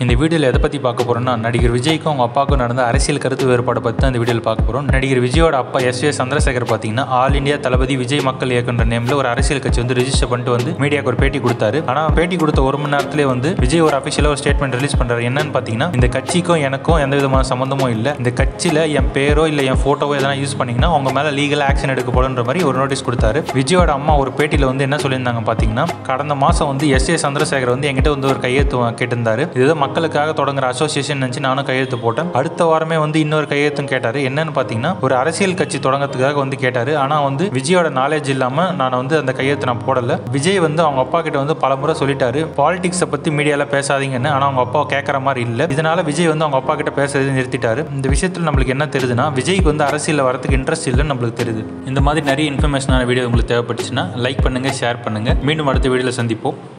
இந்த வீடியோவில் எதை பற்றி பார்க்க போகிறோம்னா நடிகர் விஜய்க்கும் அவங்க அப்பாவுக்கும் நடந்த அரசியல் கருத்து வேறுபாடை பற்றி தான் இந்த வீடியோவில் பார்க்க போகிறோம் நடிகர் விஜயோட அப்பா எஸ் ஏ சந்திரசேகர் பார்த்தீங்கன்னா ஆல் இந்தியா தளபதி விஜய் மக்கள் இயக்குன்ற நேமில் ஒரு அரசியல் கட்சி வந்து ரிஜிஸ்டர் பண்ணிட்டு வந்து மீடியாவுக்கு ஒரு பேட்டி கொடுத்தாரு ஆனால் பேட்டி கொடுத்த ஒரு மணி நேரத்திலே வந்து விஜய் ஒரு அஃபிஷியலாக ஒரு ஸ்டேட்மெண்ட் ரிலீஸ் பண்ணுறாரு என்னன்னு பார்த்தீங்கன்னா இந்த கட்சிக்கும் எனக்கும் எந்த விதமான சம்மந்தமும் இல்லை இந்த கட்சியில் என் பேரோ இல்லை என் ஃபோட்டோவோ எதனா யூஸ் பண்ணிங்கன்னா அவங்க மேலே லீகல் ஆக்ஷன் எடுக்கப்படுன்ற மாதிரி ஒரு நோட்டீஸ் கொடுத்தாரு விஜயோட அம்மா ஒரு பேட்டியில் வந்து என்ன சொல்லியிருந்தாங்க பார்த்தீங்கன்னா கடந்த மாதம் வந்து எஸ் ஏ சந்திரசேகர் வந்து என்கிட்ட வந்து ஒரு கையெழுத்து வா- கேட்டிருந்தாரு இது மக்களுக்காக தொடங்குற அசோசியேஷன் நினச்சி நானும் கையெழுத்து போட்டேன் அடுத்த வாரமே வந்து இன்னொரு கையெழுத்தும் கேட்டார் என்னன்னு பார்த்தீங்கன்னா ஒரு அரசியல் கட்சி தொடங்கறதுக்காக வந்து கேட்டார் ஆனால் வந்து விஜயோட நாலேஜ் இல்லாமல் நான் வந்து அந்த கையெழுத்து நான் போடலை விஜய் வந்து அவங்க அப்பா கிட்ட வந்து பல முறை சொல்லிட்டாரு பாலிடிக்ஸை பற்றி மீடியாவில் பேசாதீங்கன்னு ஆனால் அவங்க அப்பா கேட்குற மாதிரி இல்லை இதனால விஜய் வந்து அவங்க அப்பா கிட்ட பேசுறது நிறுத்திட்டாரு இந்த விஷயத்தில் நம்மளுக்கு என்ன தெரியுதுன்னா விஜய்க்கு வந்து அரசியலில் வரதுக்கு இன்ட்ரெஸ்ட் இல்லைன்னு நம்மளுக்கு தெரியுது இந்த மாதிரி நிறைய இன்ஃபர்மேஷனான வீடியோ உங்களுக்கு தேவைப்பட்டுச்சுன்னா லைக் பண்ணுங்கள் ஷேர் பண்ணுங்கள் மீண்டும் அடுத்த வீடியோவில் சந்திப்போம்